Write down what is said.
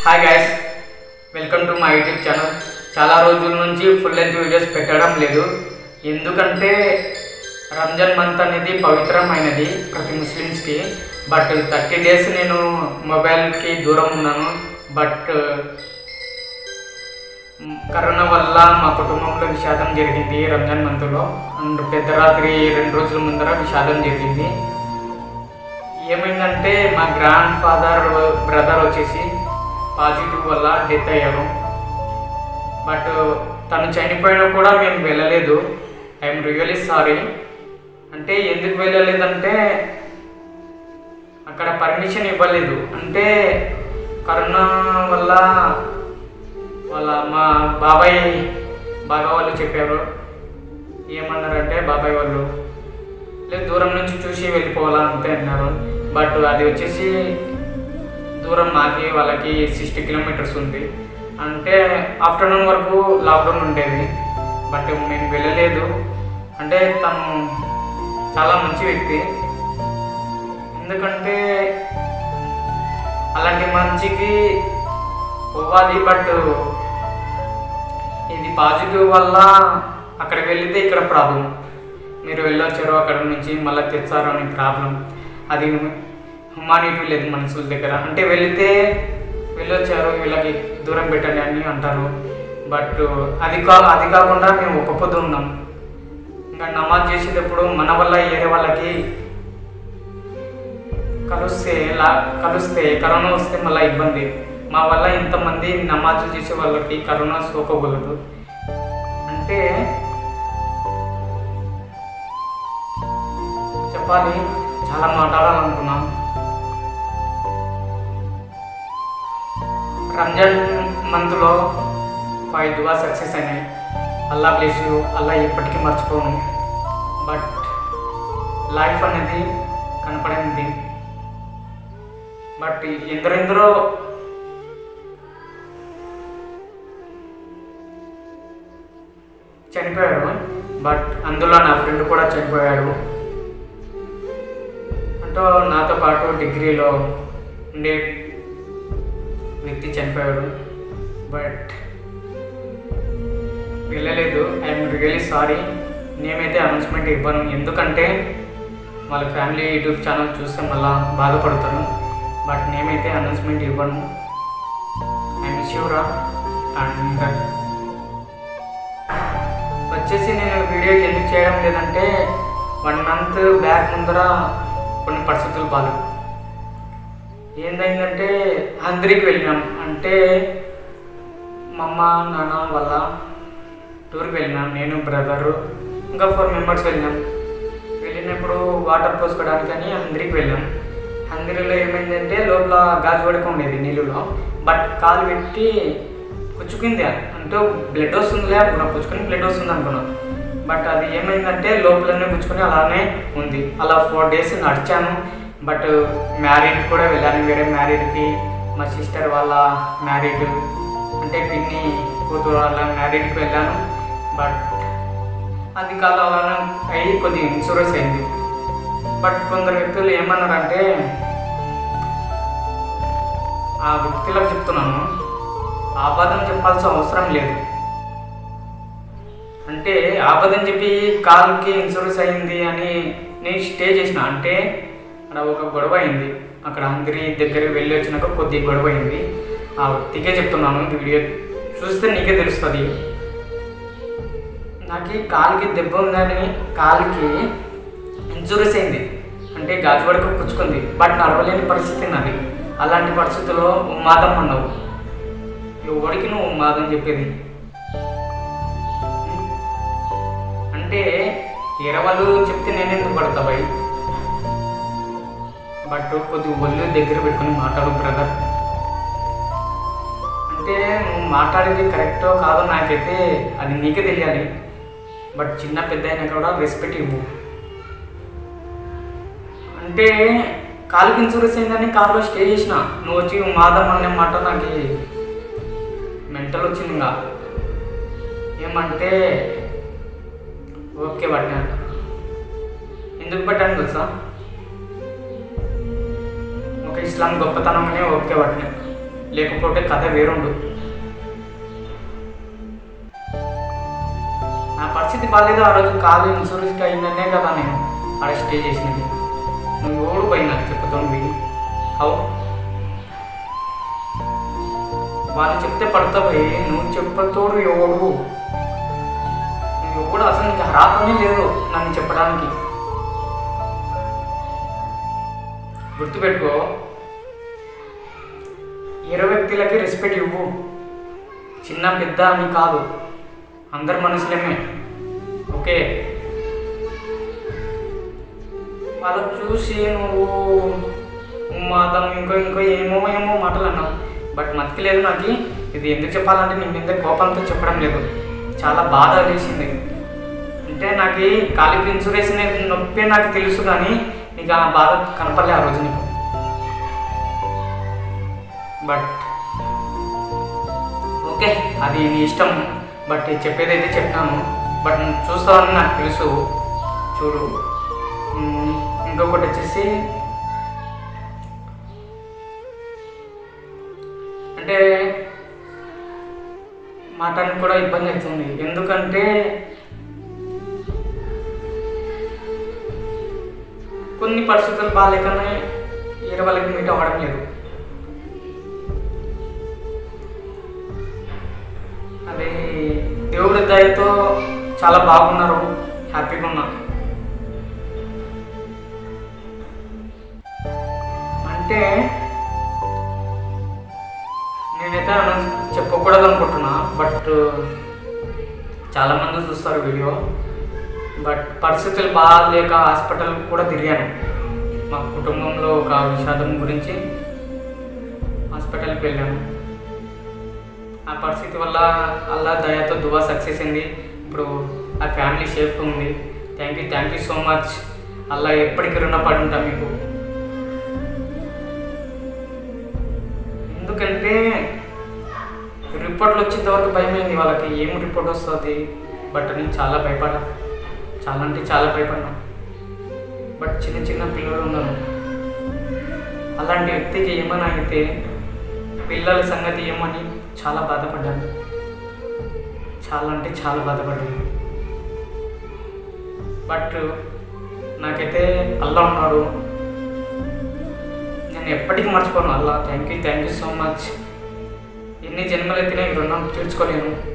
hi guys welcome to my YouTube channel చాలా రోజుల నుంచి ఫుల్ లెంత్ వీడియోస్ పెట్టడం లేదు ఎందుకంటే రంజాన్ మంత్ అనేది పవిత్రమైనది ప్రతి ముస్లిమ్స్కి బట్ థర్టీ డేస్ నేను మొబైల్కి దూరం ఉన్నాను బట్ కరోనా వల్ల మా కుటుంబంలో విషాదం జరిగింది రంజాన్ మంత్లో అండ్ పెద్ద రాత్రి రెండు రోజుల ముందర విషాదం జరిగింది ఏమైందంటే మా గ్రాండ్ ఫాదర్ బ్రదర్ వచ్చేసి పాజిటివ్ వల్ల డెత్ అయ్యారు బట్ తను చనిపోయినా కూడా మేము వెళ్ళలేదు ఐఎమ్ రియలీ సారీ అంటే ఎందుకు వెళ్ళలేదంటే అక్కడ పర్మిషన్ ఇవ్వలేదు అంటే కరోనా వల్ల వాళ్ళ మా బాబాయ్ బాగా వాళ్ళు చెప్పారు ఏమన్నారంటే బాబాయ్ వాళ్ళు లేదు దూరం నుంచి చూసి వెళ్ళిపోవాలా అంతే అన్నారు బట్ అది వచ్చేసి దూరం మాకి వాళ్ళకి సిక్స్టీ కిలోమీటర్స్ ఉంది అంటే ఆఫ్టర్నూన్ వరకు లాక్డౌన్ ఉండేది బట్ మేము వెళ్ళలేదు అంటే తను చాలా మంచి వ్యక్తి ఎందుకంటే అలాంటి మంచికి పోవాలి బట్ ఇది పాజిటివ్ వల్ల అక్కడికి వెళితే ఇక్కడ ప్రాబ్లం మీరు వెళ్ళొచ్చారు అక్కడ నుంచి మళ్ళీ తెచ్చారు అని ప్రాబ్లం అది హ్యుమానిటీ లేదు మనుషుల దగ్గర అంటే వెళితే వెళ్ళొచ్చారు వీళ్ళకి దూరం పెట్టండి అని అంటారు బట్ అది కా అది కాకుండా మేము ఒక పొద్దు ఉన్నాం ఇంకా నమాజ్ చేసేటప్పుడు మన వల్ల వేరే వాళ్ళకి కలుస్తే లా కలిస్తే కరోనా వస్తే మళ్ళీ ఇబ్బంది మా వల్ల ఇంతమంది నమాజులు చేసే వాళ్ళకి కరోనా సోకగలదు అంటే చెప్పాలి చాలా మాట్లాడాలనుకున్నా రంజాన్ మంత్లో ఫైవ్ దువా సక్సెస్ అయినాయి అల్లా బ్లెస్ యూ అల్లా ఎప్పటికీ మర్చిపోను బట్ లైఫ్ అనేది కనపడింది బట్ ఎందరెందరో చనిపోయారు బట్ అందులో నా ఫ్రెండ్ కూడా చనిపోయాడు అంటూ నాతో పాటు డిగ్రీలో ఉండే వ్యక్తి చనిపోయాడు బట్ వెళ్ళలేదు ఐఎమ్ రియలీ సారీ నేమైతే అనౌన్స్మెంట్ ఇవ్వను ఎందుకంటే వాళ్ళ ఫ్యామిలీ యూట్యూబ్ ఛానల్ చూస్తే మళ్ళా బాధపడతాను బట్ నేమైతే అనౌన్స్మెంట్ ఇవ్వను ఐ మిస్ యూరా అండ్ వచ్చేసి నేను వీడియో ఎందుకు చేయడం లేదంటే వన్ మంత్ బ్యాక్ ముందర కొన్ని పరిస్థితులు బాగా ఏంటంటే అందరికి వెళ్ళినాం అంటే మా అమ్మ నాన్న వాళ్ళ టూర్కి వెళ్ళినాం నేను బ్రదరు ఇంకా ఫోర్ మెంబర్స్ వెళ్ళినాం వెళ్ళినప్పుడు వాటర్ పోసుకోవడానికి అని అందరికి వెళ్ళాం అందరిలో ఏమైందంటే లోపల గాజు పడక ఉండేది నీళ్ళలో బట్ కాలు పెట్టి పుచ్చుకుంది అంటే బ్లడ్ వస్తుందిలే అనుకున్నా పుచ్చుకొని బ్లడ్ వస్తుంది అనుకున్నా బట్ అది ఏమైందంటే లోపలనే పుచ్చుకొని అలానే ఉంది అలా ఫోర్ డేస్ నడిచాను బట్ మ్యారీడ్ కూడా వెళ్ళాను వేరే మ్యారీడ్కి మా సిస్టర్ వాళ్ళ మ్యారీడ్ అంటే పిన్ని కూతురు వాళ్ళ మ్యారీడ్కి వెళ్ళాను బట్ అది కాదు అలానే అయ్యి కొద్దిగా ఇన్సూరెన్స్ అయింది బట్ కొందరు వ్యక్తులు ఏమన్నారంటే ఆ వ్యక్తులకు చెప్తున్నాను ఆపదం చెప్పాల్సిన అవసరం లేదు అంటే ఆపదని చెప్పి కాల్కి ఇన్సూరెన్స్ అయింది అని నేను స్టే చేసిన అంటే అక్కడ ఒక గొడవ అయింది అక్కడ అందరి దగ్గర వెళ్ళి వచ్చినాక కొద్దిగా గొడవ అయింది ఆ వ్యక్తికే చెప్తున్నాను వీడియో చూస్తే నీకే తెలుస్తుంది నాకు కాలుకి దెబ్బ ఉందని కాలుకి ఇన్సూరెన్స్ అయింది అంటే గాజు వరకు పుచ్చుకుంది బట్ నడవలేని పరిస్థితి నాది అలాంటి పరిస్థితుల్లో ఉన్మాదం అన్నావు ఎవడికి నువ్వు ఉన్మాదం చెప్పేది అంటే వేరే వాళ్ళు చెప్తే నేను ఎందుకు పడతా భయ్ బట్ కొద్ది ఒళ్ళు దగ్గర పెట్టుకుని మాట్లాడు బ్రదర్ అంటే నువ్వు మాట్లాడేది కరెక్టో కాదో నాకైతే అది నీకే తెలియాలి బట్ చిన్న పెద్ద అయినా కూడా రెస్పెక్ట్ ఇవ్వు అంటే కాలుకి ఇన్సూరెన్స్ అయిందని కార్లో స్టే చేసిన నువ్వు వచ్చి మాదం అనే మాట నాకు మెంటల్ వచ్చింది ఇంకా ఏమంటే ఓకే పట్టాను ఎందుకు పట్టాను తెలుసా ఒక ఇస్లాం గొప్పతనంగానే ఓకే పట్టినాను లేకపోతే కథ వేరుండు నా పరిస్థితి బాగాలేదు ఆ రోజు కాలు ఇన్సూరెన్స్ అయిందనే కదా నేను ఆడ స్టే చేసినది నువ్వు ఓడు పోయినా చెప్పుతాను విని అవు వాళ్ళు చెప్తే పడతా పోయి నువ్వు చెప్పతోడు ఎవడు నువ్వు ఎవడు అసలు నీకు అర్హతనే లేదు నన్ను చెప్పడానికి గుర్తుపెట్టుకో ఇరు వ్యక్తులకి రెస్పెక్ట్ ఇవ్వు చిన్న పెద్ద అని కాదు అందరు మనుషులేమే ఓకే వాళ్ళు చూసి నువ్వు మాతం ఇంకో ఇంకో ఏమో ఏమో మాటలు అన్నావు బట్ మతికి లేదు నాకు ఇది ఎందుకు చెప్పాలంటే నీ మీద కోపంతో చెప్పడం లేదు చాలా బాధ వేసింది అంటే నాకు కాలికి ఇన్సూరెన్స్ అనేది నొప్పి నాకు తెలుసు కానీ నీకు ఆ బాధ కనపడలే ఆ రోజు నీకు బట్ ఓకే అది నీ ఇష్టం బట్ చెప్పేదైతే చెప్పినాను బట్ నువ్వు చూస్తావని నాకు తెలుసు చూడు మ్మ్, ఇంకొకటి వచ్చేసి అంటే మాట్లాడడానికి కూడా ఇబ్బంది అవుతుంది ఎందుకంటే కొన్ని పరిస్థితులు బాగాలేకనే వేరే వాళ్ళకి మీట్ అవ్వడం లేదు అది దేవుడి దయతో చాలా బాగున్నారు హ్యాపీగా ఉన్నా అంటే నేనైతే అనౌన్స్ చెప్పకూడదు అనుకుంటున్నా బట్ చాలా మంది చూస్తారు వీడియో బట్ పరిస్థితులు బాగాలేక హాస్పిటల్ కూడా తిరిగాను మా కుటుంబంలో ఒక విషాదం గురించి హాస్పిటల్కి వెళ్ళాను ఆ పరిస్థితి వల్ల అల్లా దయతో దువా సక్సెస్ అయింది ఇప్పుడు ఆ ఫ్యామిలీ సేఫ్ ఉంది thank you thank you so much Allah ఎప్పటికీ రుణపడి ఉంటా మీకు ఎందుకంటే రిపోర్ట్లు వచ్చేంత వరకు భయమైంది వాళ్ళకి ఏం రిపోర్ట్ వస్తుంది బట్ నేను చాలా భయపడా చాలా అంటే చాలా భయపడినా బట్ చిన్న చిన్న పిల్లలు ఉన్నారు అలాంటి వ్యక్తికి ఏమైనా అయితే పిల్లల సంగతి ఏమని చాలా బాధపడ్డాను చాలా అంటే చాలా బాధపడ్డాను బట్ నాకైతే అల్లా ఉన్నాడు నేను ఎప్పటికీ మర్చిపోను Allah thank you thank you so much ఎన్ని జన్మలు ఎత్తినా ఈ రుణం తీర్చుకోలేను